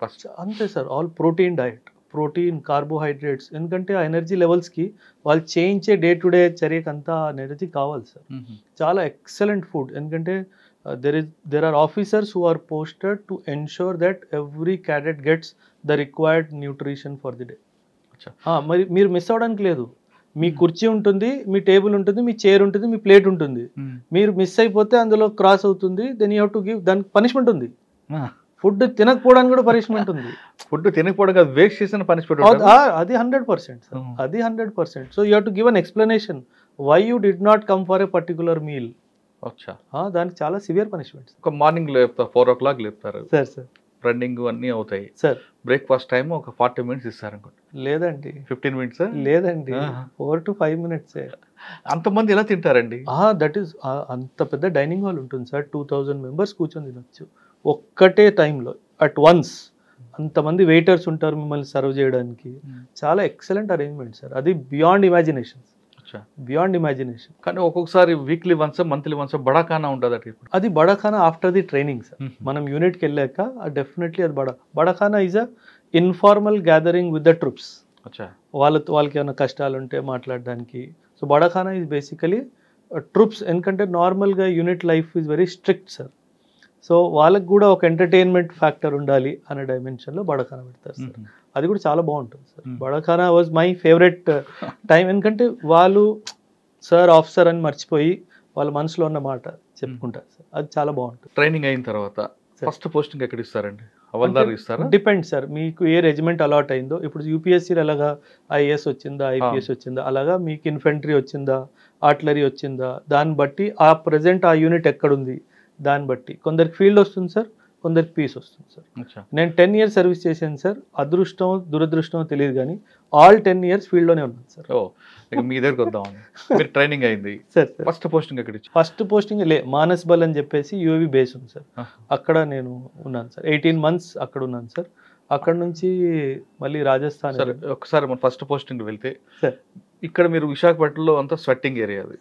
First అంతే sir all protein diet protein carbohydrates ఎందుకంటే ఆ ఎనర్జీ లెవెల్స్కి వాళ్ళు చేయించే డే టు డే చర్యకి అంతా ఎనర్జీ కావాలి సార్ చాలా ఎక్సలెంట్ ఫుడ్ ఎందుకంటే there is there are officers who are posted to ensure that every cadet gets the required nutrition for the day అచ్చా. మరి మీరు మిస్ అవ్వడానికి లేదు మీ కుర్చీ ఉంటుంది మీ టేబుల్ ఉంటుంది మీ చైర్ ఉంటుంది మీ ప్లేట్ ఉంటుంది మీరు మిస్ అయిపోతే అందులో క్రాస్ అవుతుంది then you have to give దానికి పనిష్మెంట్ ఉంది ఫుడ్ తినకపోవడానికి కూడా పనిష్మెంట్ ఉంది ఫుడ్ తినకపోవడం కాదు వేస్ట్ చేసిన అది- పనిష్మెంట్ ఆ- అది హండ్రెడ్ పర్సెంట్ సార్ Hmm. అది hundred percent so you have to give an explanation why you did not come for a particular meal అచ్చా దానికి చాలా సివియర్ పనిష్మెంట్ ఒక మార్నింగ్ లేపుతారు ఫోర్ ఓ క్లాక్ లేపుతారు సార్ సార్ రన్నింగ్ అన్నీ అవుతాయి sir breakfast time ఒక ఫార్టీ మినిట్స్ ఇస్తారు అనుకోండి లేదండి ఫిఫ్టీన్ మినిట్స్ లేదండి Ah. Four to five minutes అంతమంది ఎలా తింటారండి దట్ ఈస్ అంత పెద్ద డైనింగ్ హాల్ ఉంటుంది సార్ టూ థౌజండ్ మెంబర్స్ కూర్చొని తినొచ్చు ఒక్కటే టైంలో అట్ వన్స్ అంతమంది వెయిటర్స్ ఉంటారు మిమ్మల్ని సర్వ్ చేయడానికి చాలా ఎక్సలెంట్ అరేంజ్మెంట్ సార్ అది బియాండ్ ఇమాజినేషన్ అచ్చా బియాండ్ ఇమాజినేషన్ కానీ ఒక్కొక్కసారి weekly once monthly once bada khana ఉంటుంది అటు ఇప్పుడు అది bada khana after the training sir మనం యూనిట్కి వెళ్ళాక డెఫినెట్లీ అది బడ bada khana is a informal gathering with the troops అచ్చా వాళ్ళతో వాళ్ళకి ఏమైనా కష్టాలు ఉంటే మాట్లాడడానికి so bada khana is basically troops ఎందుకంటే నార్మల్గా unit life is very strict sir so వాళ్ళకి కూడా ఒక ఎంటర్టైన్మెంట్ ఫ్యాక్టర్ ఉండాలి అనే డైమెన్షన్లో బడాఖానా పెడతారు సార్ అది కూడా చాలా బాగుంటుంది sir Hmm. Bada khana was my favourite time ఎందుకంటే వాళ్ళు సార్ ఆఫీసర్ అని మర్చిపోయి వాళ్ళ మనసులో ఉన్న మాట చెప్పుకుంటారు సార్ అది చాలా బాగుంటుంది ట్రైనింగ్ అయిన తర్వాత Sir. ఫస్ట్ పోస్టింగ్ ఎక్కడ ఇస్తారండి హవల్దార్ ఇస్తారా డిపెండ్ సార్ మీకు ఏ రెజిమెంట్ అలాట్ అయిందో ఇప్పుడు యూపీఎస్సీ ఎలాగా ఐఏఎస్ వచ్చిందా ఐపీఎస్ వచ్చిందా అలాగా మీకు ఇన్ఫెంట్రీ వచ్చిందా ఆర్టిలరీ వచ్చిందా దాన్ని బట్టి ఆ ప్రజెంట్ ఆ యూనిట్ ఎక్కడుంది దాన్ని బట్టి కొందరికి ఫీల్డ్ వస్తుంది సార్ కొందరికి పీస్ వస్తుంది సార్ అచ్చా నేను టెన్ ఇయర్స్ సర్వీస్ చేశాను సార్ అదృష్టం దురదృష్టం తెలియదు కానీ ఆల్ టెన్ ఇయర్స్ ఫీల్డ్లోనే ఉన్నాను సార్ ఓ ఇక మీ దగ్గరికి వద్దాం మీరు ట్రైనింగ్ అయింది సార్ సార్ ఫస్ట్ పోస్టింగ్ ఎక్కడ ఇచ్చారు ఫస్ట్ పోస్టింగ్ లే మానస్ బల్ అని చెప్పేసి యూఏవి బేస్ ఉంది సార్ అక్కడ నేను ఉన్నాను సార్ ఎయిటీన్ మంత్స్ అక్కడ ఉన్నాను సార్ అక్కడ నుంచి మళ్ళీ రాజస్థాన్ సరే ఒకసారి మన ఫస్ట్ పోస్టింగ్ వెళ్తే సార్ ఇక్కడ మీరు విశాఖపట్నంలో అంతా స్వెట్టింగ్ ఏరియా అది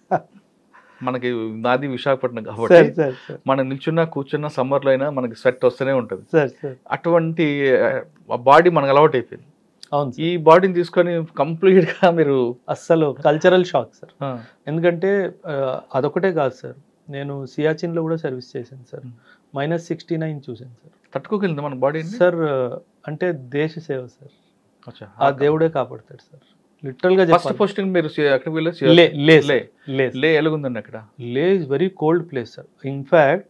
మనకి నాది విశాఖపట్నం సార్ కాబట్టి సార్ సార్ మనం నిల్చున్నా కూర్చున్నా సమ్మర్లో అయినా మనకి స్వెట్ వస్తూనే ఉంటుంది సార్ సార్ అటువంటి బాడీ మనకు అలవాటు అయిపోయింది అవును ఈ సార్ బాడీని తీసుకొని కంప్లీట్ గా మీరు అస్సలు కల్చరల్ షాక్ సార్ ఆ, ఎందుకంటే ఆ, అదొకటే కాదు సార్ నేను సియాచిన్లో కూడా సర్వీస్ చేశాను sir Hmm. Minus sixty nine చూశాను సార్ తట్టుకోగలింది మన బాడీని సార్ ఆ, అంటే దేశ సేవ సార్ ఆ దేవుడే కాపాడతాడు సార్ లిటరల్ గా ఫస్ట్ చెప్పాలి పోస్టింగ్ మీరు సి- ఎక్కడికి లే వెళ్ళి లే లే లే లే ఎలాగుందండి అక్కడ Leh is very cold place sir in fact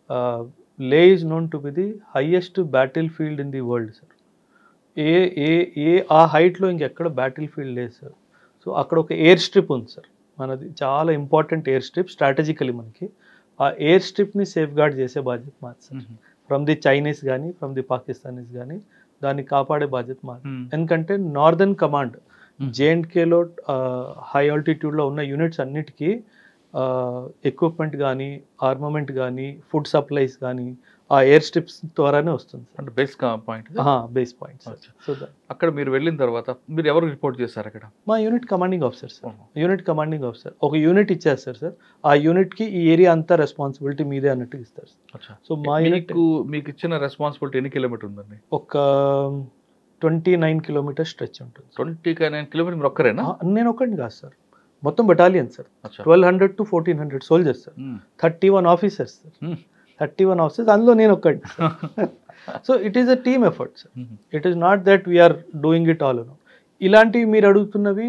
Leh is known to be the highest battle field in the world sir ఏ ఏ ఏ ఆ హైట్లో ఇంకెక్కడ బ్యాటిల్ ఫీల్డ్ లేదు సార్ సో అక్కడ ఒక ఎయిర్ స్ట్రిప్ ఉంది సార్ మనది చాలా ఇంపార్టెంట్ ఎయిర్ స్ట్రిప్ స్ట్రాటజికలీ మనకి ఆ ఎయిర్ స్ట్రిప్ని సేఫ్ గార్డ్ చేసే బాధ్యత మాది సార్ ఫ్రమ్ ది చైనీస్ కానీ ఫ్రమ్ ది పాకిస్తానీస్ కానీ దాన్ని కాపాడే బాధ్యత మాది ఎందుకంటే నార్దర్న్ కమాండ్ జేఎండ్కేలో హై ఆల్టిట్యూడ్లో ఉన్న యూనిట్స్ అన్నిటికీ ఎక్విప్మెంట్ కానీ ఆర్మమెంట్ కానీ ఫుడ్ సప్లైస్ కానీ ఆ ఎయిర్ స్ట్రిప్స్ ద్వారానే వస్తుంది అంటే బేస్ పాయింట్ బేస్ పాయింట్స్ అచ్చా. సో అక్కడ మీరు వెళ్ళిన తర్వాత మీరు ఎవరు రిపోర్ట్ చేశారు అక్కడ మా unit commanding officer sir unit commanding officer ఒక యూనిట్ ఇచ్చేస్తారు సార్ ఆ యూనిట్కి ఈ ఏరియా అంతా రెస్పాన్సిబిలిటీ మీదే అన్నట్టు ఇస్తారు అచ్చా. సో మా యూనిట్ మీకు మీకు ఇచ్చిన రెస్పాన్సిబిలిటీ ఎన్ని కిలోమీటర్ ఉందండి ఒక ట్వంటీ నైన్ కిలోమీటర్ స్ట్రెచ్ ఉంటుంది ట్వంటీ నైన్ కిలోమీటర్ మీరు ఒక్కరేనా ఆ, నేను ఒకటి కాదు సార్ మొత్తం బెటాలియన్ సార్ అచ్చా. Twelve hundred to fourteen hundred soldiers sir hmm. Thirty one officers sir hmm. Thirty one officers అందులో నేను ఒక్కటి so it is a team effort sir hmm. It is not that we are doing it all ఇలాంటివి మీరు అడుగుతున్నవి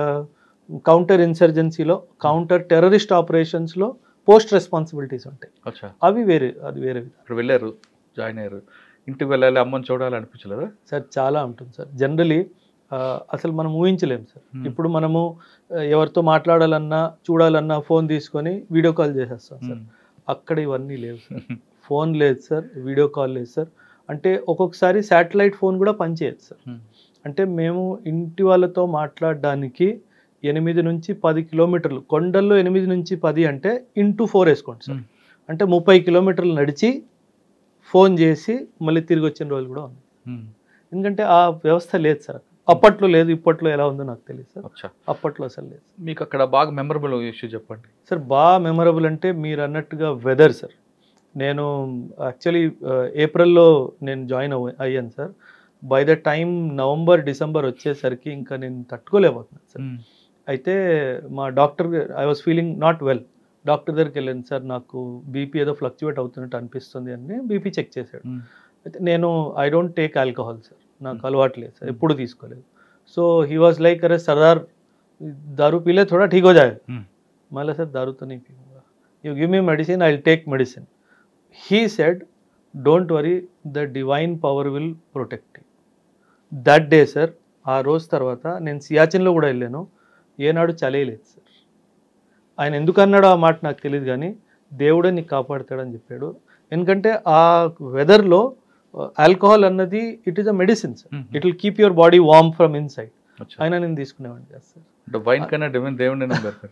counter ఇన్సర్జెన్సీలో counter terrorist ఆపరేషన్స్లో post responsibilities ఉంటాయి అచ్చా అవి వేరే అది వేరే విధానం ఇప్పుడు వెళ్ళారు జాయిన్ అయ్యారు ఇంటికి వెళ్ళాలి అమ్మని చూడాలి అనిపించలేదా సార్ చాలా ఉంటుంది సార్ జనరలీ అసలు మనం ఊహించలేము సార్ Hmm. ఇప్పుడు మనము ఆ, ఎవరితో మాట్లాడాలన్నా చూడాలన్నా ఫోన్ తీసుకొని వీడియో కాల్ చేసేస్తాం సార్ అక్కడ ఇవన్నీ లేవు సార్ ఫోన్ లేదు సార్ వీడియో కాల్ లేదు సార్ అంటే ఒక్కొక్కసారి శాటిలైట్ ఫోన్ కూడా పనిచేయదు సార్ మ్మ్. అంటే మేము ఇంటి వాళ్ళతో మాట్లాడడానికి ఎనిమిది నుంచి పది కిలోమీటర్లు కొండల్లో ఎనిమిది నుంచి పది అంటే ఇంటూ ఫోర్ వేసుకోండి సార్ మ్మ్. అంటే ముప్పై కిలోమీటర్లు నడిచి ఫోన్ చేసి మళ్ళీ తిరిగి వచ్చిన రోజులు కూడా ఉన్నాయి మ్మ్. ఎందుకంటే ఆ వ్యవస్థ లేదు సార్ అప్పట్లో లేదు ఇప్పట్లో ఎలా ఉందో నాకు తెలియదు సార్ అచ్చా అప్పట్లో అసలు లేదు మీకు అక్కడ బాగా మెమరబుల్ ఇష్యూ చెప్పండి సార్ బాగా మెమరబుల్ అంటే మీరు అన్నట్టుగా వెదర్ సార్ నేను యాక్చువల్లీ ఏప్రిల్లో నేను జాయిన్ అవ్వ అయ్యాను sir by the time November December వచ్చేసరికి ఇంకా నేను తట్టుకోలేకపోతున్నాను సార్ అయితే మా doctor I was feeling not well doctor దగ్గరికి వెళ్ళాను సార్ నాకు బీపీ ఏదో ఫ్లక్చువేట్ అవుతున్నట్టు అనిపిస్తుంది అని బీపీ చెక్ చేశాడు అయితే నేను I don't take alcohol sir నాకు అలవాటు లేదు సార్ ఎప్పుడు తీసుకోలేదు సో హీ వాజ్ లైక్ అరే సర్దార్ दारू पी ले थोड़ा ठीक हो जाएगा मैं सर दारू तो नहीं पीऊंगा you give me medicine I take medicine he said don't worry the divine power will protect that day sir ఆ రోజు తర్వాత నేను సియాచిన్లో కూడా వెళ్ళాను ఏనాడు చలేయలేదు సార్ ఆయన ఎందుకు అన్నాడో ఆ మాట నాకు తెలియదు కానీ దేవుడే నీకు కాపాడుతాడని చెప్పాడు ఎందుకంటే ఆ వెదర్లో ఆల్కహాల్ అన్నది it is a medicine sir it will keep your body warm from inside అయినా నేను తీసుకునేవాడిని కాదు సార్ అంటే వైన్ కన్నా డివైన్ దేవుడిని నమ్మారు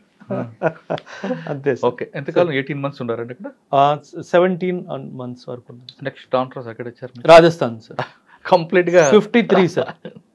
అంతే సార్ ఓకే ఎంతకాలం ఎయిటీన్ మంత్స్ ఉన్నారండి ఇక్కడ సెవెంటీన్ మంత్స్ వరకు ఉంది. నెక్స్ట్ టాంట్రాస్ ఎక్కడ ఇచ్చారు రాజస్థాన్ సార్ కంప్లీట్ గా ఫిఫ్టీ త్రీ సార్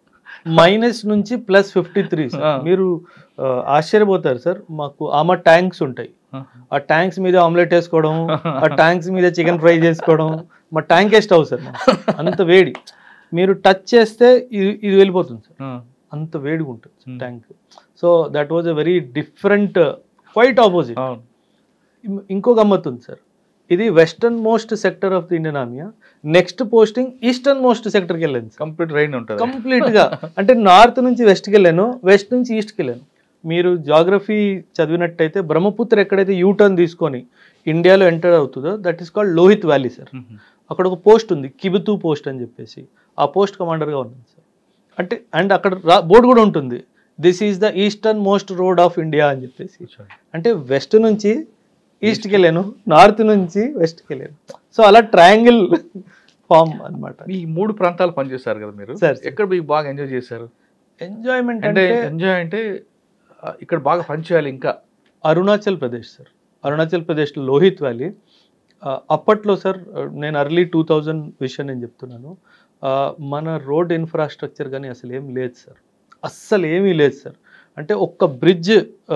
మైనస్ నుంచి ప్లస్ ఫిఫ్టీ త్రీ సార్ ఆ. మీరు ఆ, ఆశ్చర్యపోతారు సార్ మాకు ఆమె ట్యాంక్స్ ఉంటాయి ఆ ట్యాంక్స్ మీద ఆమ్లెట్ వేసుకోవడం ఆ ట్యాంక్స్ మీద చికెన్ ఫ్రై చేసుకోవడం మా ట్యాంక్ స్టవ్ సార్ మాకు. అంత వేడి మీరు టచ్ చేస్తే ఇది ఇది వెళ్ళిపోతుంది సార్ అంత వేడిగా ఉంటుంది Hmm. Tank so that was a very different quite opposite అవును ఇం- ఇంకో గమ్మత్తు ఉంది సార్ ఇది western most sector of the Indian ఆర్మియా నెక్స్ట్ పోస్టింగ్ ఈస్టర్న్ మోస్ట్ సెక్టర్కి వెళ్ళాను సార్ కంప్లీట్ రైన్ ఉంటుంది కంప్లీట్ గా అంటే నార్త్ నుంచి వెస్ట్కి వెళ్ళాను వెస్ట్ నుంచి ఈస్ట్కి వెళ్ళాను మీరు జాగ్రఫీ చదివినట్టయితే బ్రహ్మపుత్ర ఎక్కడైతే యూటర్న్ తీసుకొని ఇండియాలో ఎంటర్ అవుతుందో that is called Lohit valley sir అక్కడ ఒక పోస్ట్ ఉంది కిబితు పోస్ట్ అని చెప్పేసి ఆ పోస్ట్ కమాండర్గా ఉన్నాను సార్ అంటే అండ్ అక్కడ బోర్డు కూడా ఉంటుంది this is the eastern most road of India అని చెప్పేసి అంటే వెస్ట్ నుంచి ఈస్ట్కి వెళ్ళాను నార్త్ నుంచి వెస్ట్కి వెళ్ళాను సో అలా ట్రయాంగిల్ ఫామ్ అన్నమాట ఈ మూడు ప్రాంతాలు పనిచేశారు కదా మీరు Sir, sir. ఎక్కడ మీకు బాగా ఎంజాయ్ చేశారు ఎంజాయ్మెంట్ అంటే అంటే ఎంజాయ్ అంటే ఆ, ఇక్కడ బాగా పని చేయాలి ఇంకా అరుణాచల్ ప్రదేశ్ సార్ అరుణాచల్ ప్రదేశ్లో లోహిత్ వ్యాలీ ఆ, అప్పట్లో సార్ నేను అర్లీ టూ థౌజండ్ విషయం నేను చెప్తున్నాను ఆ, మన రోడ్ ఇన్ఫ్రాస్ట్రక్చర్ కానీ అసలు ఏం లేదు సార్ అస్సలు ఏమీ లేదు సార్ అంటే ఒక్క బ్రిడ్జ్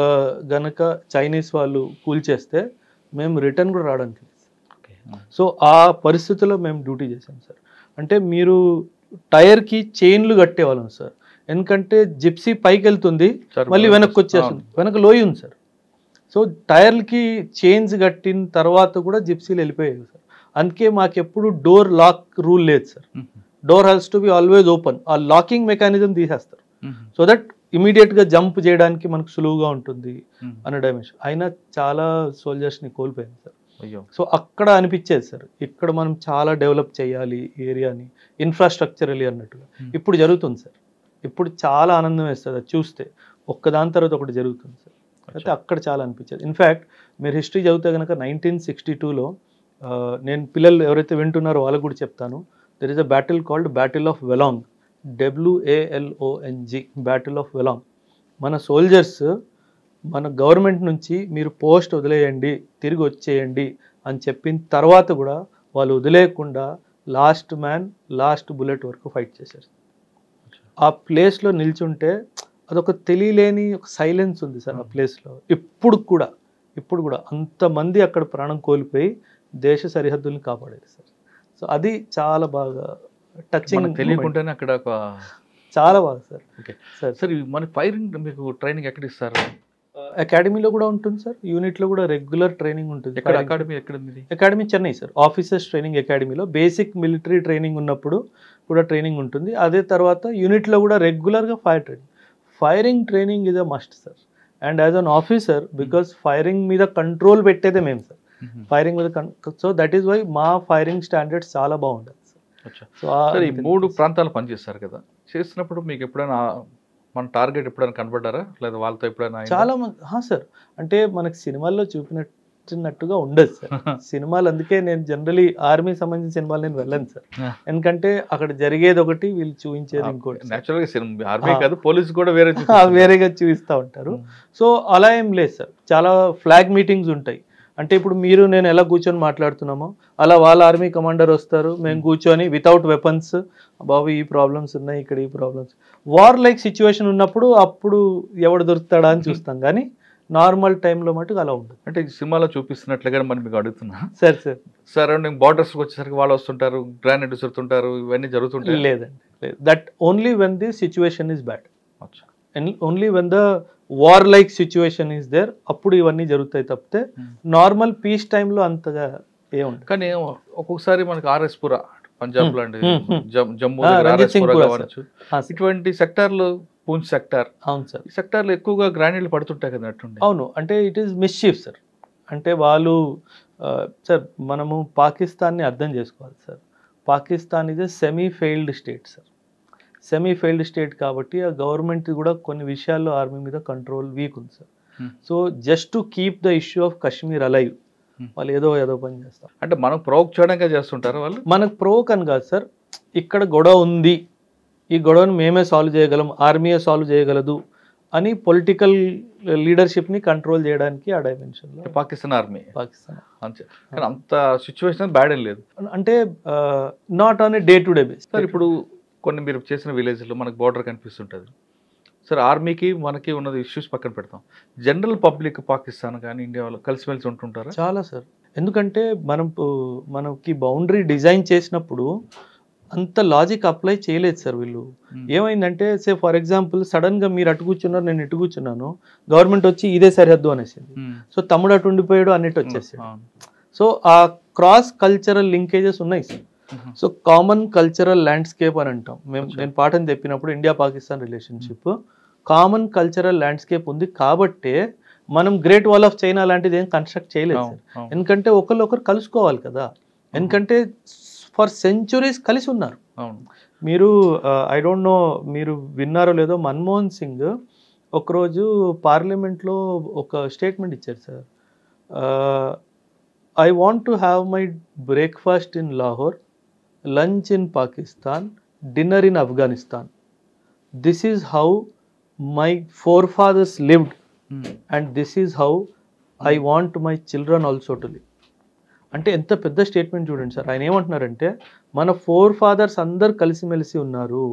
గనక చైనీస్ వాళ్ళు కూల్చేస్తే మేము రిటర్న్ కూడా రావడానికి లేదు సో ఆ పరిస్థితుల్లో మేము డ్యూటీ చేసాం సార్ అంటే మీరు టైర్కి చైన్లు కట్టేవాళ్ళం సార్ ఎందుకంటే జిప్సీ పైకి వెళ్తుంది మళ్ళీ వెనక్కి వచ్చేస్తుంది వెనక లోయ ఉంది సార్ సో టైర్లకి చైన్స్ కట్టిన తర్వాత కూడా జిప్సీలు వెళ్ళిపోయాయి సార్ అందుకే మాకు ఎప్పుడు డోర్ లాక్ రూల్ లేదు sir door has to be always open ఆ లాకింగ్ మెకానిజం తీసేస్తారు సో దట్ ఇమీడియట్గా జంప్ చేయడానికి మనకు సులువుగా ఉంటుంది అనే డైమెన్షన్ అయినా చాలా సోల్జర్స్ని కోల్పోయాం సార్ అయ్యో సో అక్కడ అనిపించేది సార్ ఇక్కడ మనం చాలా డెవలప్ చేయాలి ఏరియాని ఇన్ఫ్రాస్ట్రక్చరలీ అన్నట్టుగా Hmm. ఇప్పుడు జరుగుతుంది సార్ ఇప్పుడు చాలా ఆనందం వేస్తుంది అది చూస్తే ఒక్కదాని తర్వాత ఒకటి జరుగుతుంది సార్ అయితే అక్కడ చాలా అనిపించేది ఇన్ఫ్యాక్ట్ మీరు హిస్టరీ చదివితే కనుక నైన్టీన్ సిక్స్టీ టూలో నేను పిల్లలు ఎవరైతే వింటున్నారో వాళ్ళకు కూడా చెప్తాను there is a battle called battle of Walong W A L O N G battle of Walong మన సోల్జర్స్ మన గవర్నమెంట్ నుంచి మీరు పోస్ట్ వదిలేయండి తిరిగి వచ్చేయండి అని చెప్పిన తర్వాత కూడా వాళ్ళు వదిలేయకుండా లాస్ట్ మ్యాన్ లాస్ట్ బుల్లెట్ వరకు ఫైట్ చేశారు ఆ ప్లేస్లో నిల్చుంటే అదొక తెలియలేని ఒక సైలెన్స్ ఉంది సార్ ఆ ప్లేస్లో ఇప్పుడు కూడా ఇప్పుడు కూడా అంతమంది అక్కడ ప్రాణం కోల్పోయి దేశ సరిహద్దుల్ని కాపాడారు సార్ సో అది చాలా బాగా టచింగ్ మనకు తెలియకుండానే అక్కడ ఒక చాలా బాగా సార్ ఓకే సార్ సార్ ఇవి మన ఫైరింగ్ మీకు ట్రైనింగ్ ఎక్కడ ఇస్తారు అకాడమీలో కూడా ఉంటుంది సార్ యూనిట్లో కూడా రెగ్యులర్ ట్రైనింగ్ ఉంటుంది ఎక్కడ అకాడమీ ఎక్కడ ఉంది academy Chennai sir officers training అకాడమీలో బేసిక్ మిలిటరీ ట్రైనింగ్ ఉన్నప్పుడు కూడా ట్రైనింగ్ ఉంటుంది అదే తర్వాత యూనిట్లో కూడా రెగ్యులర్గా fire training firing training is a must sir and as an officer because firing మీద కంట్రోల్ పెట్టేదే మేము సార్ ఫైరింగ్ మీద సో దట్ ఈస్ వై మా ఫైరింగ్ స్టాండర్డ్స్ చాలా బాగుంటుంది సార్ అచ్చా. సో సార్ ఈ మూడు ప్రాంతాలు పనిచేస్తారు కదా చేస్తున్నప్పుడు మీకు ఎప్పుడైనా మన టార్గెట్ ఎప్పుడైనా కనబడ్డారా లేదా వాళ్ళతో ఎప్పుడైనా అయిందా? చాలా మంది సార్ అంటే మనకి సినిమాల్లో చూపినట్టున్నట్టుగా ఉండదు సార్ సినిమాలు అందుకే నేను జనరలీ ఆర్మీ సంబంధించిన సినిమాలు నేను వెళ్ళను సార్ Yeah. ఎందుకంటే అక్కడ జరిగేది ఒకటి వీళ్ళు చూపించేది ఇంకోటి సార్. Natural గా సినిమా ఆర్మీ ఆ. కాదు పోలీస్ కూడా వేరే ఆ, చూపిస్తారు. వేరేగా చూపిస్తూ ఉంటారు సో అలా ఏం లేదు సార్ చాలా ఫ్లాగ్ మీటింగ్స్ ఉంటాయి అంటే ఇప్పుడు మీరు నేను ఎలా కూర్చొని మాట్లాడుతున్నామో అలా వాళ్ళ ఆర్మీ కమాండర్ వస్తారు మేము కూర్చొని వితౌట్ వెపన్స్ బాబు ఈ ప్రాబ్లమ్స్ ఉన్నాయి ఇక్కడ ఈ ప్రాబ్లమ్స్ వార్ లైక్ సిచ్యువేషన్ ఉన్నప్పుడు అప్పుడు ఎవడు దొరుకుతాడా అని చూస్తాం కానీ నార్మల్ టైంలో మటుకు అలా ఉండదు అంటే ఈ సినిమాలో చూపిస్తున్నట్లుగా మరి మీకు అడుగుతున్నా సరే సార్ సరౌండింగ్ బార్డర్స్ వచ్చేసరికి వాళ్ళు వస్తుంటారు గ్రానైట్ విసురుతుంటారు ఇవన్నీ జరుగుతుంటాయి లేదండి లేదు that only when the situation is bad అచ్చా. Only when the war like situation is there అప్పుడు ఇవన్నీ జరుగుతాయి తప్పితే Hmm. నార్మల్ పీస్ టైంలో అంతగా ఏముండదు కానీ ఒక్కొక్కసారి మనకి ఆర్ఎస్ పుర పంజాబ్ Hmm. లాంటి Hmm, hmm. జమ్- జమ్మూ Ah, దగ్గర రంజిత్ ఆర్ఎస్ సింగ్ పుర పుర, కావచ్చు ఆ, సార్. ఇటువంటి సెక్టార్లు పూంచ్ సెక్టార్ అవును సార్ ఈ సెక్టార్లు ఎక్కువగా గ్రానైట్లు పడుతుంటాయి కదా అట్టుండి అవును అంటే ఇట్ ఈస్ మిస్చీఫ్ సార్ అంటే వాళ్ళు ఆ, సార్ మనము పాకిస్తాన్ని అర్థం చేసుకోవాలి sir Pakistan is a semi failed state sir semi failed state కాబట్టి ఆ గవర్నమెంట్ కూడా కొన్ని విషయాల్లో ఆర్మీ మీద కంట్రోల్ వీక్ ఉంది sir Hmm. So just to keep the issue of Kashmir alive Hmm. వాళ్ళు ఏదో ఏదో పని చేస్తారు అంటే మనం ప్రొవోక్ చేయడంగా చేస్తుంటారు వాళ్ళు మనకు ప్రోక్ అని కాదు సార్ ఇక్కడ గొడవ ఉంది ఈ గొడవను మేమే సాల్వ్ చేయగలం ఆర్మీయే సాల్వ్ చేయగలదు అని పొలిటికల్ లీడర్షిప్ని కంట్రోల్ చేయడానికి ఆ డైమెన్షన్లో పాకిస్తాన్ ఆర్మీ పాకిస్తాన్ అంతే కానీ అంత సిచ్యువేషన్ బ్యాడ్ ఏం లేదు అంటే not on a day to day base sir ఇప్పుడు కొన్ని మీరు చేసిన విలేజ్లో మనకు బార్డర్ కనిపిస్తుంటుంది సార్ ఆర్మీకి మనకి ఉన్నది ఇష్యూస్ పక్కన పెడతాం జనరల్ పబ్లిక్ పాకిస్తాన్ కానీ ఇండియా వాళ్ళు కలిసిమెలిసి ఉంటుంటారా చాలా సార్ ఎందుకంటే మనం పు- మనకి బౌండరీ డిజైన్ చేసినప్పుడు అంత లాజిక్ అప్లై చేయలేదు సార్ వీళ్ళు ఏమైందంటే సే ఫర్ ఎగ్జాంపుల్ సడన్ గా మీరు అటు కూర్చున్నారు నేను ఇటు కూర్చున్నాను గవర్నమెంట్ వచ్చి ఇదే సరిహద్దు అనేసింది మ్మ్. సో తమ్ముడు అటు ఉండిపోయాడు అన్నట్టు వచ్చేసాడు అవును. So uh cross cultural linkages ఉన్నాయి సార్ మ్మ్. సో కామన్ కల్చరల్ ల్యాండ్స్కేప్ అని అంటాం మేము అచ్చా. నేను పాఠం చెప్పినప్పుడు India Pakistan relationship common cultural landscape ఉంది కాబట్టే మనం గ్రేట్ వాల్ ఆఫ్ చైనా లాంటిది ఏం కన్స్ట్రక్ట్ చేయలేదు అవును, సార్ అవును. ఎందుకంటే ఒకళ్ళు ఒకరు కలుసుకోవాలి కదా ఎందుకంటే ఫర్ సెంచురీస్ కలిసి ఉన్నారు అవును మీరు ఐ డోంట్ నో మీరు విన్నారో లేదో మన్మోహన్ సింగ్ ఒకరోజు పార్లమెంట్లో ఒక స్టేట్మెంట్ ఇచ్చారు sir I want to have my breakfast in Lahore lunch in Pakistan dinner in Afghanistan this is how my forefathers lived మ్మ్. And this is how I want my children also to live అంటే ఎంత పెద్ద statement చూడండి sir ఆయన ఏమంటున్నారంటే మన four fathers అందరు కలిసిమెలిసి ఉన్నారు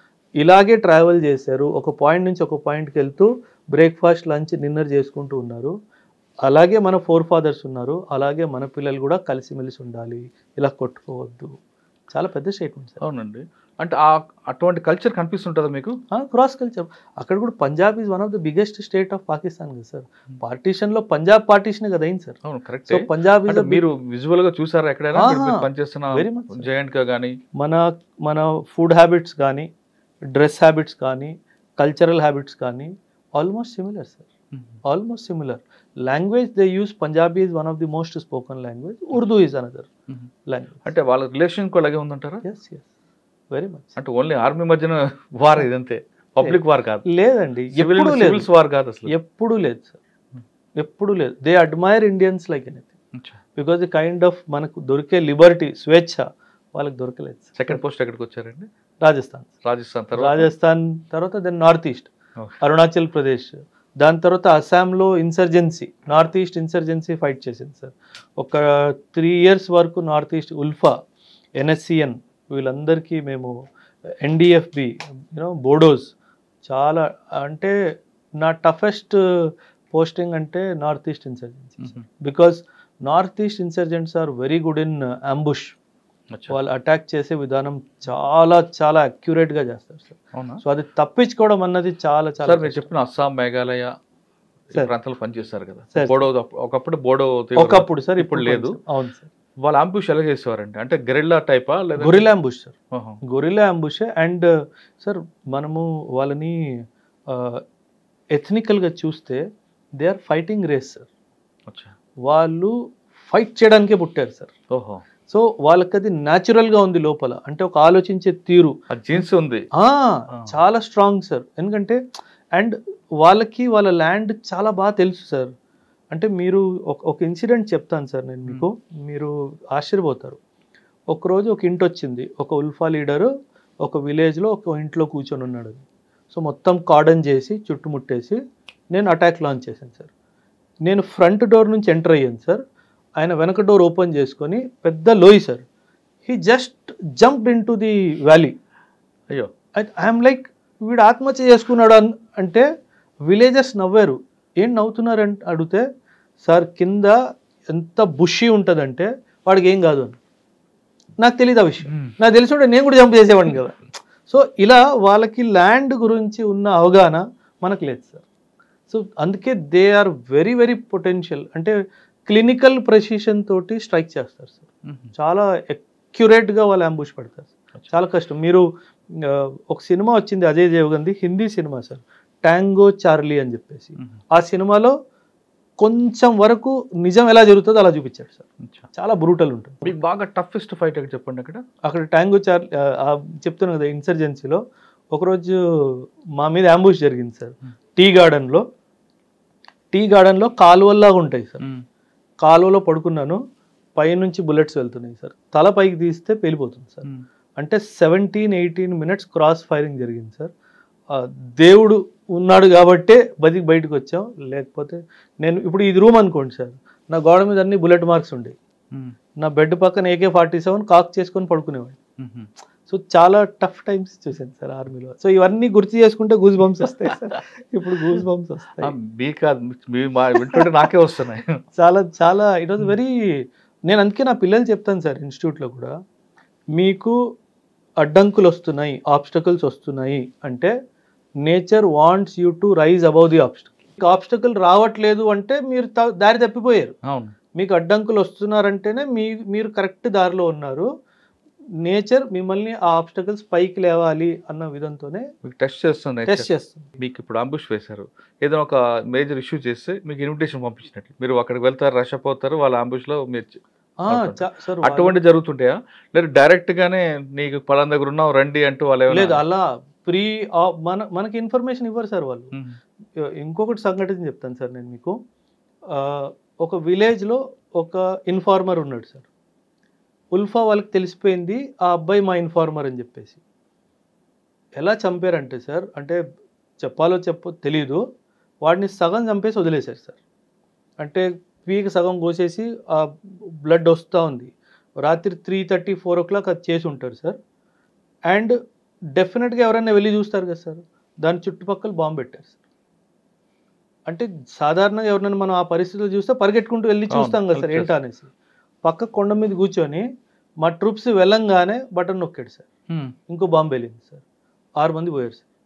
ఇలాగే ట్రావెల్ చేశారు ఒక పాయింట్ నుంచి ఒక పాయింట్కి వెళ్తూ బ్రేక్ఫాస్ట్ లంచ్ డిన్నర్ చేసుకుంటూ ఉన్నారు అలాగే మన ఫోర్ ఫాదర్స్ ఉన్నారు అలాగే మన పిల్లలు కూడా కలిసిమెలిసి ఉండాలి ఇలా కొట్టుకోవద్దు చాలా పెద్ద స్టేట్మెంట్ సార్ అవునండి అంటే ఆ అటువంటి కల్చర్ కనిపిస్తుంటుందా మీకు క్రాస్ కల్చర్ అక్కడ కూడా Punjab is one of the biggest state of Pakistan కదా సార్ పార్టీషన్ లో పంజాబ్ పార్టీషన్ కదా అయింది సార్ అవును కరెక్ట్ సో పంజాబ్ అంటే ఈజ్ మీరు విజువల్ గా చూసారా ఎక్కడైనా మీరు- మీరు ఆహా. పనిచేస్తున్న Very much, sir. జయంట్ గా కానీ మన మన ఫుడ్ హ్యాబిట్స్ కానీ డ్రెస్ హ్యాబిట్స్ కానీ కల్చరల్ హ్యాబిట్స్ కానీ almost similar sir almost similar language they use Punjabi is one of the most spoken language Urdu is another language అంటే వాళ్ళ రిలేషన్ కూడా అలాగే ఉందంటారా ఎస్ ఎస్ వెరీ మచ్ అంటే ఓన్లీ ఆర్మీ మధ్యన వార్ ఇదంతే పబ్లిక్ వార్ కాదు లేదండి సివిల్ ఎప్పుడూ లేదు సివిల్స్ వార్ కాదు అసలు ఎప్పుడూ లేదు సార్ ఎప్పుడూ లేదు they admire Indians like anything because the kind of మనకు దొరికే లిబర్టీ స్వేచ్ఛ వాళ్ళకి దొరకలేదు సార్ సెకండ్ పోస్ట్ ఎక్కడికి వచ్చారండి రాజస్థాన్ రాజస్థాన్ తర్వాత రాజస్థాన్ తర్వాత then north east Okay. Arunachal Pradesh దాని తర్వాత అస్సాంలో insurgency north east insurgency fight చేసింది సార్ ఒక త్రీ ఇయర్స్ వరకు నార్త్ ఈస్ట్ ఉల్ఫా ఎన్ఎస్సిఎన్ వీళ్ళందరికీ మేము ఎన్డిఎఫ్బి యూనో బోడోస్ చాలా అంటే నా టఫెస్ట్ పోస్టింగ్ అంటే north east insurgency Mhm. Because north east insurgents are very good in ambush అచ్చా. వాళ్ళు అటాక్ చేసే విధానం చాలా చాలా accurate గా చేస్తారు సార్ అవునా సో అది తప్పించుకోవడం అన్నది చాలా చాలా సార్ మీరు చెప్పిన అస్సాం మేఘాలయ ఈ సార్. ప్రాంతాల్లో పనిచేస్తారు కదా సార్. బోడో ఒకప్పుడు బోడో తీవ్ర- ఒకప్పుడు సార్ ఇప్పుడు లేదు కొంచెం. అవును సార్ వాళ్ళ అంబుష్ ఎలా చేసేవారండి అంటే గెరిల్లా టైపా లేదా గొరిలా అంబుష్ సార్ ఆహా. గొరిలా అంబుష్ అండ్ సార్ మనము వాళ్ళని ఎథనికల్గా చూస్తే they are fighting race sir అచ్చా. వాళ్ళు ఫైట్ చేయడానికే పుట్టారు సార్ ఓహో సో వాళ్ళకి అది న్యాచురల్గా ఉంది లోపల అంటే ఒక ఆలోచించే తీరు ఆ జీన్స్ ఉంది ఆ, చాలా స్ట్రాంగ్ సార్ ఎందుకంటే అండ్ వాళ్ళకి వాళ్ళ ల్యాండ్ చాలా బాగా తెలుసు సార్ అంటే మీరు ఒక ఒక ఇన్సిడెంట్ చెప్తాను సార్ నేను మీకు మీరు ఆశ్చర్యపోతారు ఒకరోజు ఒక ఇంటి వచ్చింది ఒక ఉల్ఫా లీడరు ఒక విలేజ్లో ఒక ఇంట్లో కూర్చొని ఉన్నాడు సో మొత్తం కార్డన్ చేసి చుట్టుముట్టేసి నేను అటాక్ లాంచ్ చేశాను సార్ నేను ఫ్రంట్ డోర్ నుంచి ఎంటర్ అయ్యాను సార్ ఆయన వెనక డోర్ ఓపెన్ చేసుకొని పెద్ద లోయి sir he just jumped into the valley అయ్యో ఐఎమ్ లైక్ వీడు ఆత్మహత్య చేసుకున్నాడు అన్- అంటే విలేజర్స్ నవ్వారు ఏం నవ్వుతున్నారని అడిగితే సార్ కింద ఎంత బుషి ఉంటుందంటే వాడికి ఏం కాదు అని నాకు తెలియదు ఆ విషయం మ్మ్. నాకు తెలిసి ఉంటే నేను కూడా జంప్ చేసేవాడిని కదా సో ఇలా వాళ్ళకి ల్యాండ్ గురించి ఉన్న అవగాహన మనకు లేదు సార్ సో అందుకే they are very very potential అంటే క్లినికల్ ప్రెసిషన్ తోటి స్ట్రైక్ చేస్తారు సార్ మ్మ్. చాలా అక్యురేట్గా వాళ్ళు అంబుష్ పడతారు చాలా కష్టం మీరు ఆ, ఒక సినిమా వచ్చింది అజయ్ దేవగంది Hindi cinema sir Tango Charlie అని చెప్పేసి మ్మ్. ఆ సినిమాలో కొంచెం వరకు నిజం ఎలా జరుగుతుందో అలా చూపించాడు సార్ అచ్చా. చాలా బ్రూటల్ ఉంటుంది మీకు బాగా టఫెస్ట్ ఫైట్ ఎక్కడ చెప్పండి అక్కడ అక్కడ ట్యాంగో చార్ ఆ, ఆ చెప్తున్నాను కదా ఇన్సర్జెన్సీలో ఒకరోజు మా మీద అంబుష్ జరిగింది సార్ Hmm. టీ గార్డెన్లో టీ గార్డెన్లో కాలువల్లాగా ఉంటాయి సార్ మ్మ్. కాలువలో పడుకున్నాను పైనుంచి బుల్లెట్స్ వెళ్తున్నాయి సార్ తల పైకి తీస్తే పేలిపోతుంది సార్ మ్మ్. అంటే seventeen eighteen minutes cross firing జరిగింది సార్ ఆ, దేవుడు ఉన్నాడు కాబట్టే బతికి బయటకు వచ్చాం లేకపోతే నేను ఇప్పుడు ఇది రూమ్ అనుకోండి సార్ నా గోడ మీద అన్ని బుల్లెట్ మార్క్స్ ఉండేవి మ్మ్. నా బెడ్ పక్కన ఏకే ఫార్టీ సెవెన్ కాక్ చేసుకొని పడుకునేవాడిని మ్మ్. సో చాలా టఫ్ టైమ్స్ చూసాను సార్ ఆర్మీలో సో ఇవన్నీ గుర్తు చేసుకుంటే గూస్ బంప్స్ వస్తాయి సార్ ఇప్పుడు గూస్ బంప్స్ ఆ, వస్తాయి మీ కాదు మీ మా వింటుంటే నాకే వస్తున్నాయి చాలా చాలా ఇట్ వాజ్ వెరీ నేను అందుకే నా పిల్లలు చెప్తాను సార్ ఇన్స్టిట్యూట్లో కూడా మీకు అడ్డంకులు వస్తున్నాయి ఆబ్స్టకల్స్ వస్తున్నాయి అంటే nature wants you to rise above the obstacle obstacle రావట్లేదు అంటే మీరు త- దారి తప్పిపోయారు అవును మీకు అడ్డంకులు వస్తున్నారంటేనే మీ మీరు కరెక్ట్ దారిలో ఉన్నారు నేచర్ మిమ్మల్ని ఆ ఆబ్స్టకల్స్ పైకి లేవాలి అన్న విధంతోనే మీకు టెస్ట్ చేస్తుంది టెస్ట్ చేస్తుంది మీకు ఇప్పుడు అంబుష్ వేశారు ఏదైనా ఒక మేజర్ ఇష్యూ చేస్తే మీకు ఇన్విటేషన్ పంపించినట్లు మీరు అక్కడికి వెళ్తారు రష్ అయిపోతారు వాళ్ళ అంబుష్ లో మీరు చే- ఆ, చా- సార్ అటువంటి జరుగుతుంటాయా లేదు డైరెక్ట్ గానే నీకు పలానా దగ్గర ఉన్నావు రండి అంటూ వాళ్ళు వాళ్ళు- లేదు ఏమైనా- అలా ప్రీ మన మనకి ఇన్ఫర్మేషన్ ఇవ్వరు సార్ వాళ్ళు మ్మ్. ఇంకొకటి సంఘటన చెప్తాను సార్ నేను మీకు ఆ, ఒక విలేజ్లో ఒక ఇన్ఫార్మర్ ఉన్నాడు సార్ ఉల్ఫా వాళ్ళకి తెలిసిపోయింది ఆ అబ్బాయి మా ఇన్ఫార్మర్ అని చెప్పేసి ఎలా చంపారంటే సార్ అంటే చెప్పాలో చెప్పో తెలీదు వాడిని సగం చంపేసి వదిలేశారు సార్ అంటే పీక సగం కోసేసి ఆ బ్లడ్ వస్తూ ఉంది రాత్రి three thirty four o'clock అది చేసి ఉంటారు సార్ అండ్ డెఫినెట్గా ఎవరైనా వెళ్ళి చూస్తారు కదా సార్ దాని చుట్టుపక్కల బాంబు పెట్టారు సార్ అంటే సాధారణంగా ఎవరైనా మనం ఆ పరిస్థితులు చూస్తే పరిగెట్టుకుంటూ వెళ్ళి అవును, చూస్తాం కదా సార్ help ఏంటా అనేసి పక్క కొండ మీద కూర్చొని మా ట్రూప్స్ వెళ్ళంగానే బటన్ నొక్కాడు సార్ మ్మ్. ఇంకో బాంబు వెళ్ళింది సార్ ఆరు మంది పోయారు సార్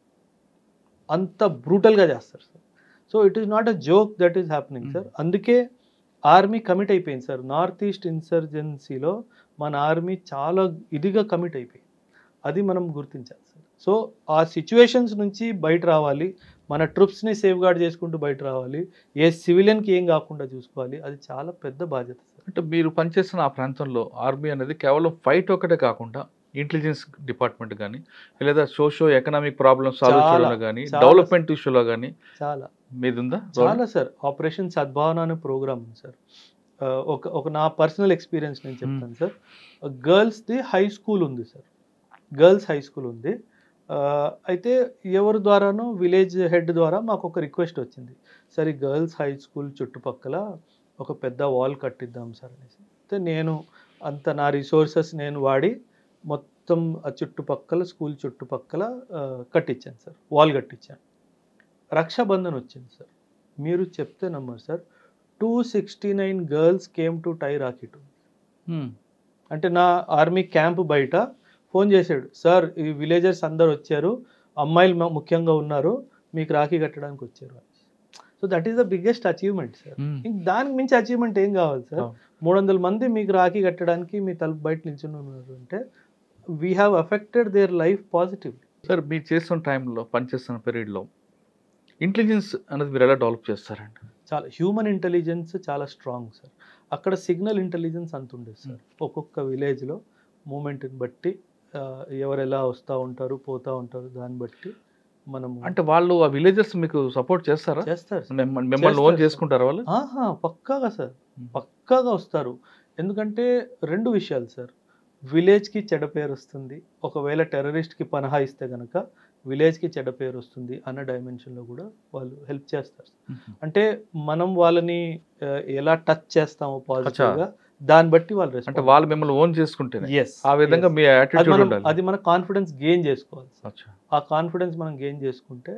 అంత బ్రూటల్గా చేస్తారు sir so it is not a joke that is happening sir అందుకే ఆర్మీ కమిట్ అయిపోయింది సార్ నార్త్ ఈస్ట్ ఇన్సర్జెన్సీలో మన ఆర్మీ చాలా ఇదిగా కమిట్ అయిపోయింది అది మనం గుర్తించాలి సార్ సో ఆ సిచ్యువేషన్స్ నుంచి బయట రావాలి మన ట్రూప్స్ని సేఫ్ గార్డ్ చేసుకుంటూ బయట రావాలి ఏ సివిలియన్కి ఏం కాకుండా చూసుకోవాలి అది చాలా పెద్ద బాధ్యత సార్ అంటే మీరు పనిచేస్తున్న ఆ ప్రాంతంలో ఆర్మీ అనేది కేవలం ఫైట్ ఒకటే కాకుండా ఇంటెలిజెన్స్ డిపార్ట్మెంట్ కానీ లేదా సోషో ఎకనామిక్ ప్రాబ్లమ్స్ సాల్వ్ చాలా, చేయడంలో కానీ చాలా. డెవలప్మెంట్ ఇష్యూలో కానీ చాలా మీది ఉందా చాలా సార్ ఆపరేషన్ సద్భావన అనే ప్రోగ్రామ్ ఉంది సార్ ఆ, ఒక ఒక నా పర్సనల్ ఎక్స్పీరియన్స్ నేను చెప్తాను సార్ గర్ల్స్ది హై స్కూల్ ఉంది సార్ గర్ల్స్ హై స్కూల్ ఉంది ఆ, అయితే ఎవరి ద్వారానో విలేజ్ హెడ్ ద్వారా మాకు ఒక రిక్వెస్ట్ వచ్చింది సార్ ఈ గర్ల్స్ హై స్కూల్ చుట్టుపక్కల ఒక పెద్ద వాల్ కట్టిద్దాం సార్ అనేసి అయితే నేను అంత నా రిసోర్సెస్ నేను వాడి మొత్తం ఆ చుట్టుపక్కల స్కూల్ చుట్టుపక్కల ఆ, కట్టించాను సార్ వాల్ కట్టించాను రక్షాబంధన్ వచ్చింది సార్ మీరు చెప్తే నమ్మరు sir two sixty nine girls came to tie రాకెట్ మ్మ్. అంటే నా ఆర్మీ క్యాంప్ బయట ఫోన్ చేశాడు సార్ ఈ విలేజర్స్ అందరు వచ్చారు అమ్మాయిలు మ- ముఖ్యంగా ఉన్నారు మీకు రాఖీ కట్టడానికి వచ్చారు so that is the biggest achievement sir మ్మ్. ఇంక దానికి మించి అచీవ్మెంట్ ఏం కావాలి సార్ అవును. మూడు వందల మంది మీకు రాఖీ కట్టడానికి మీ తలుపు బయట నిల్చుని ఉన్నారు అంటే we have affected their life positive sir మీరు చేస్తున్న టైంలో పనిచేస్తున్న పీరియడ్లో ఇంటెలిజెన్స్ అనేది మీరు ఎలా డెవలప్ చేస్తారండి చాలా హ్యూమన్ ఇంటెలిజెన్స్ చాలా స్ట్రాంగ్ సార్ అక్కడ సిగ్నల్ ఇంటెలిజెన్స్ అంత ఉండేది సార్ ఒక్కొక్క విలేజ్లో మూమెంట్ని బట్టి ఆ, ఎవరు ఎలా వస్తూ ఉంటారు పోతూ ఉంటారు దాన్ని బట్టి మనము అంటే వాళ్ళు ఆ విలేజెస్ మీకు సపోర్ట్ చేస్తారా చేస్తారు సార్. మిమ్మ- మిమ్మల్ని ఓన్ చేస్తారు. చేసుకుంటారా వాళ్ళు ఆహా పక్కాగా సార్ పక్కాగా వస్తారు ఎందుకంటే రెండు విషయాలు సార్ విలేజ్కి చెడ్డ పేరు వస్తుంది ఒకవేళ టెర్రరిస్ట్కి పనహా ఇస్తే కనుక విలేజ్కి చెడ్డ పేరు వస్తుంది అన్న డైమెన్షన్లో కూడా వాళ్ళు హెల్ప్ చేస్తారు మ్మ్. అంటే మనం వాళ్ళని ఆ, ఎలా టచ్ చేస్తామో పాజిటివ్గా దాన్ని బట్టి వాళ్ళు అంటే respond. వాళ్ళు మిమ్మల్ని ఓన్ చేసుకుంటేనే Yes, ఆ విధంగా yes. మీ అది యాటిట్యూడ్ మనం ఉండాలి అది మన కాన్ఫిడెన్స్ గెయిన్ చేసుకోవాలి సార్. అచ్చా. ఆ కాన్ఫిడెన్స్ మనం గెయిన్ చేసుకుంటే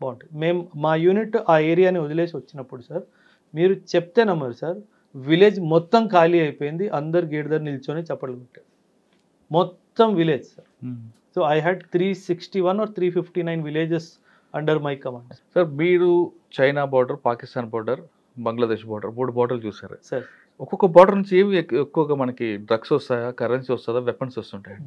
బాగుంటుంది మేము మా యూనిట్ ఆ ఏరియాని వదిలేసి వచ్చినప్పుడు సార్ మీరు చెప్తే నమ్మరు సార్ విలేజ్ మొత్తం ఖాళీ అయిపోయింది అందరు గేట్ దగ్గర నిల్చొని చప్పట్లు కొట్టారు మొత్తం village sir so I had three sixty one or three fifty nine villages under my command sir మీరు China border Pakistan border Bangladesh border మూడు బార్డర్లు చూసారు సార్ ఒక్కొక్క బార్డర్ నుంచి ఏవి ఎక్కు- ఎక్కువగా మనకి డ్రగ్స్ వస్తాయా కరెన్సీ వస్తుందా వెపన్స్ వస్తుంటాయండి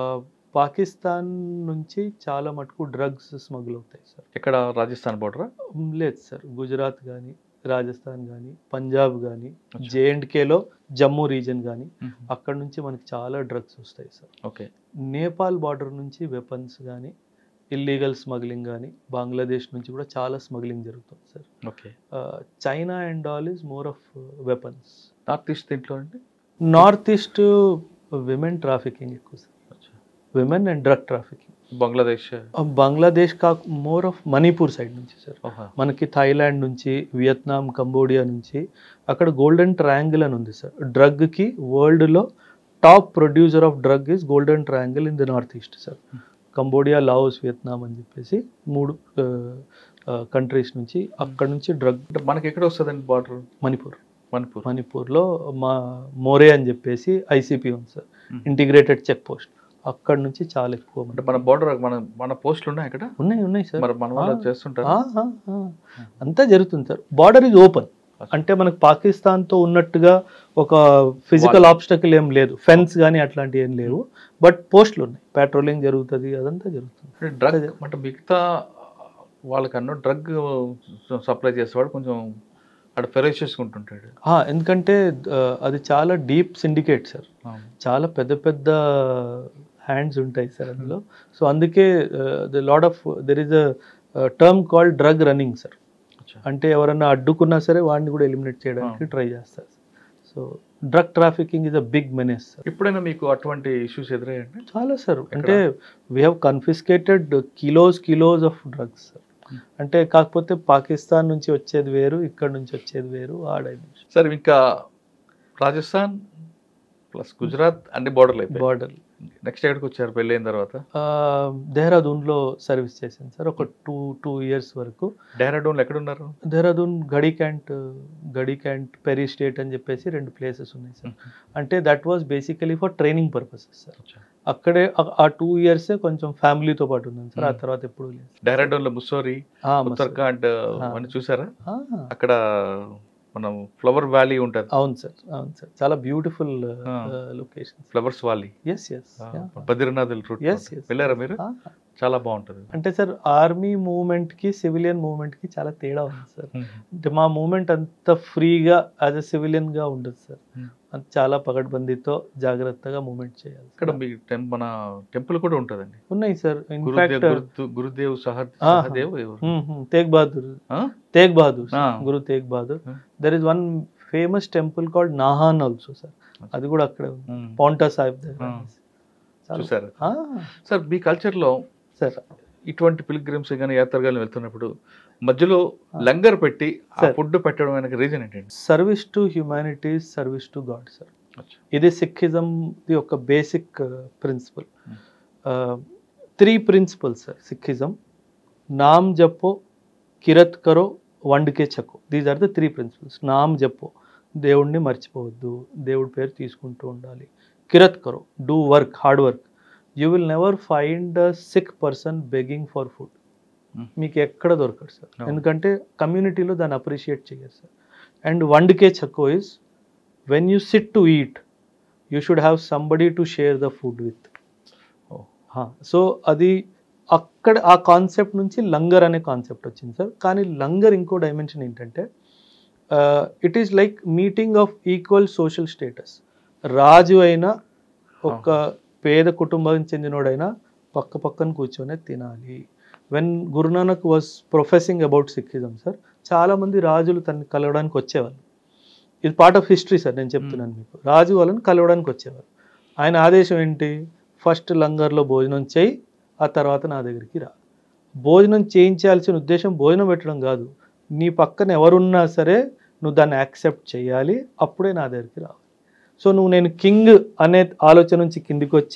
పాకిస్తాన్ నుంచి చాలా మటుకు డ్రగ్స్ స్మగుల్ అవుతాయి సార్ ఎక్కడ రాజస్థాన్ బార్డరా మ్, లేదు సార్ గుజరాత్ కానీ రాజస్థాన్ కానీ పంజాబ్ కానీ అచ్చా. జేఎండ్కేలో జమ్మూ రీజన్ కానీ అక్కడ నుంచి మనకి చాలా డ్రగ్స్ వస్తాయి సార్ ఓకే నేపాల్ బార్డర్ నుంచి వెపన్స్ కానీ ఇల్లీగల్ స్మగ్లింగ్ కానీ బంగ్లాదేశ్ నుంచి కూడా చాలా స్మగ్లింగ్ జరుగుతుంది sir okay China and all is more of weapons north east దీంట్లో అండి నార్త్ ఈస్ట్ విమెన్ ట్రాఫికింగ్ ఎక్కువ sir women and drug trafficking Bangladesh Bangladesh కా మోర్ ఆఫ్ మణిపూర్ సైడ్ నుంచి సార్ ఓహా. మనకి థాయిలాండ్ నుంచి వియత్నాం కంబోడియా నుంచి అక్కడ గోల్డెన్ ట్రయాంగిల్ అని ఉంది సార్ డ్రగ్కి వరల్డ్లో top producer of drug is golden triangle in the north east sir Cambodia Laos Vietnam అని చెప్పేసి మూడు కంట్రీస్ నుంచి అక్కడ నుంచి డ్రగ్ అంటే మనకి ఎక్కడ వస్తుందండి బార్డర్ మణిపూర్ మణిపూర్ మణిపూర్లో మా మోరే అని చెప్పేసి ఐసీపీ ఉంది sir Hmm. Integrated check post అక్కడ నుంచి చాలా ఎక్కువ అంటే మన బార్డర్ మన మన పోస్టులు ఉన్నాయి అక్కడ ఉన్నాయి ఉన్నాయి సార్ మరి మన వాళ్ళు ఆ. చేస్తుంటారు ఆ, ఆ, ఆ. అంతా జరుగుతుంది సార్ బార్డర్ ఇస్ ఓపెన్ అంటే మనకు పాకిస్తాన్తో ఉన్నట్టుగా ఒక ఫిజికల్ ఆబ్స్టకల్ ఏం లేదు ఫెన్స్ కానీ అట్లాంటివి ఏం లేవు బట్ పోస్టులు ఉన్నాయి పెట్రోలింగ్ జరుగుతుంది అదంతా జరుగుతుంది డ్రగ్ అంటే మిగతా వాళ్ళకన్నా డ్రగ్ సప్లై చేసేవాడు కొంచెం అక్కడ ఫెరోషియస్గా ఉంటుంటాడు ఆ, ఎందుకంటే ఆ, అది చాలా డీప్ సిండికేట్ సార్ చాలా పెద్ద పెద్ద హ్యాండ్స్ ఉంటాయి సార్ అందులో సో అందుకే the lad of there is a term called drug running sir అచ్చా. అంటే ఎవరన్నా అడ్డుకున్నా సరే వాడిని కూడా ఎలిమినేట్ చేయడానికి ఆ. ట్రై చేస్తారు so drug trafficking is a big menace sir ఎప్పుడైనా మీకు అటువంటి ఇష్యూస్ ఎదురయ్యండి చాలా సార్ అంటే we have confiscated kilos kilos of drugs sir Hmm. అంటే కాకపోతే పాకిస్తాన్ నుంచి వచ్చేది వేరు ఇక్కడ నుంచి వచ్చేది వేరు ఆ డైమెన్షన్ సార్ ఇంకా రాజస్థాన్ ప్లస్ గుజరాత్ అన్ని బార్డర్లు అయిపోయి బార్డర్ నెక్స్ట్ ఎక్కడికి వచ్చారు పెళ్ళి అయిన తర్వాత దేహ్రాదూన్లో సర్వీస్ చేశాను సార్ ఒక టూ టూ ఇయర్స్ వరకు డెహ్రాడూన్లో ఎక్కడ ఉన్నారు దేహ్రాదూన్ గడి క్యాంట్ గడి క్యాంట్ పెరీ స్టేట్ అని చెప్పేసి రెండు ప్లేసెస్ ఉన్నాయి సార్ అంటే that was basically for training purposes sir అచ్చా. అక్కడే ఆ- ఆ టూ ఇయర్సే కొంచెం ఫ్యామిలీతో పాటు ఉన్నాను సార్ ఆ Hmm. తర్వాత ఎప్పుడు లేదు డెహ్రాడూన్లో ముస్సోరి ఆ, మస్తు. ఉత్తరాఖండ్ ఆ. అవన్నీ చూసారా ఆ, అక్కడ మనం ఫ్లవర్ వ్యాలీ ఉంటుంది అవును సార్ అవును సార్ చాలా బ్యూటిఫుల్ ఆ. Location flowers valley yes yes Badrinath route Yes, yes. వెళ్ళారా మీరు చాలా బాగుంటుంది అంటే సార్ ఆర్మీ మూవ్మెంట్ కి సివిలియన్ మూవ్మెంట్ కి చాలా తేడా ఉంది సార్ అంటే మా మూమెంట్ అంత ఫ్రీగా యాజ్ అ సివిలియన్ గా ఉండదు సార్ Hmm. అంత చాలా పగడ్బందీతో జాగ్రత్తగా మూమెంట్ చేయాలి ఇక్కడ మీ టెం మన టెంపుల్ కూడా ఉంటుందండి ఉన్నాయి సార్ గురుదేవ్ ఇన్ఫాక్ట్ గురు- గురుదేవ్ సహ ఆహా. సహదేవ్ ఎవరు? తేగ్ బహదూర్ ఆ? తేగ్ బహదూర్ ఆ. Guru Tegh Bahadur Hmm. There is one famous temple called Nahan also sir అది కూడా అక్కడే ఉంది ఉమ్. పౌంటా సాహిబ్ దగ్గర ఆ. చాలా- చూసారు ఆ, సార్ మీ కల్చర్లో సార్ ఇటువంటి పిలిగ్రిమ్స్ కానీ యాత్రగాలు వెళ్తున్నప్పుడు మధ్యలో లంగర్ పెట్టి ఆ Sir. ఫుడ్ పెట్టడం వెనక రీజన్ ఏంటండి service to humanities service to god sir ఇది సిక్కిజం ది ఒక basic principle Hmm. Three principles sir Sikhism నామ్ జపో కిరత్ కరో వండుకే చకో these are the three principles నామ్ జపో దేవుడిని మర్చిపోవద్దు దేవుడి పేరు తీసుకుంటూ ఉండాలి కిరత్ కరో do work hard work you will never find a Sikh person begging for food Hmm. మీకు ఎక్కడ దొరకదు సార్ No. ఎందుకంటే కమ్యూనిటీలో దాన్ని అప్రిషియేట్ చేయరు సార్ అండ్ వండుకే చక్కో is when you sit to eat you should have somebody to share the food with Oh. సో అది అక్కడ ఆ కాన్సెప్ట్ నుంచి లంగర్ అనే కాన్సెప్ట్ వచ్చింది సార్ కానీ లంగర్ ఇంకో డైమెన్షన్ ఏంటంటే it is like meeting of equal social status రాజు అయినా ఒక పేద కుటుంబం చెందినోడైనా పక్క పక్కన కూర్చొనే తినాలి when Guru Nanak was professing about Sikhism sir చాలామంది రాజులు తనని కలవడానికి వచ్చేవాళ్ళు ఇది పార్ట్ ఆఫ్ హిస్టరీ సార్ నేను చెప్తున్నాను మీకు రాజు వాళ్ళని కలవడానికి వచ్చేవారు ఆయన ఆదేశం ఏంటి ఫస్ట్ లంగర్లో భోజనం చేయి ఆ తర్వాత నా దగ్గరికి రా భోజనం చేయించాల్సిన ఉద్దేశం భోజనం పెట్టడం కాదు నీ పక్కన ఎవరున్నా సరే నువ్వు దాన్ని యాక్సెప్ట్ చేయాలి అప్పుడే నా దగ్గరికి రావాలి సో నువ్వు నేను కింగ్ అనే ఆలోచన నుంచి కిందికి వచ్చి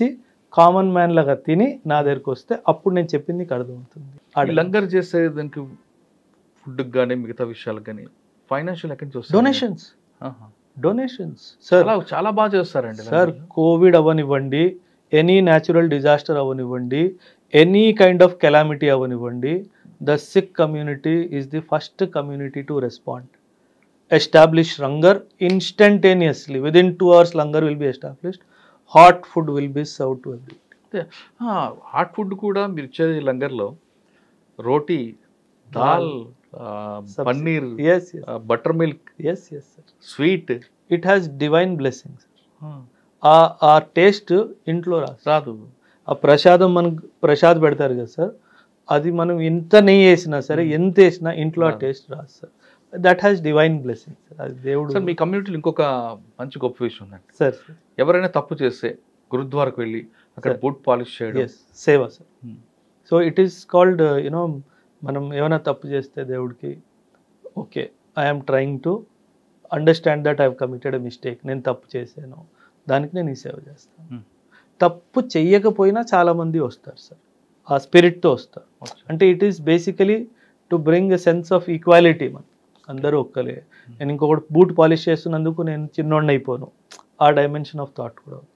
కామన్ మ్యాన్ లాగా తిని నా దగ్గరికి వస్తే అప్పుడు నేను చెప్పింది నీకు అర్థమవుతుంది ఈ అడగ- లంగర్ చేసే దానికి ఫుడ్ కానీ మిగతా విషయాలకు కానీ ఫైనాన్షియల్ ఎక్కడి నుంచి వస్తుంది డొనేషన్స్ ఆహా. డొనేషన్స్ సార్ చాలా చాలా బాగా చేస్తారండి సార్ కోవిడ్ అవనివ్వండి ఎనీ న్యాచురల్ డిజాస్టర్ అవనివ్వండి ఎనీ కైండ్ ఆఫ్ కెలామిటీ అవనివ్వండి the Sikh community is the first community to respond establish langar instantaneously within two hours langar will be established hot food will be serve to every hot food కూడా మీరు ఇచ్చేది లంగర్లో రోటీ దాల్ ఆ, Sabzi. Paneer yes yes butter milk yes yes sir sweet it has divine blessings uh uh taste ఇంట్లో రాదు రాదు ఆ ప్రసాదం మనకు ప్రసాద్ పెడతారు కదా సార్ అది మనం ఎంత నెయ్యి వేసినా సరే Hmm. ఎంత వేసినా ఇంట్లో ఆ రాదు. టేస్ట్ రాదు sir that has divine blessing sir అది దేవుడు సార్ మీ కమ్యూనిటీలో ఇంకొక మంచి గొప్ప విషయం ఉందండి సార్ ఎవరైనా తప్పు చేస్తే గురుద్వారకు వెళ్ళి అక్కడ Sir. బూట్ పాలిష్ చేయడం ఎస్ సేవ sir Hmm. So it is called you know మనం ఏమైనా తప్పు చేస్తే దేవుడికి okay I'm trying to understand that I committed mistake నేను తప్పు చేశాను దానికి నేను ఈ సేవ చేస్తాను Hmm. తప్పు చెయ్యకపోయినా చాలామంది వస్తారు సార్ ఆ స్పిరిట్తో వస్తారు అంటే it is basically to bring a sense of equality మన అందరూ ఒక్కలే నేను ఇంకొకటి బూట్ పాలిష్ చేస్తున్నందుకు నేను చిన్నోడిని అయిపోను ఆ డైమెన్షన్ ఆఫ్ థాట్ కూడా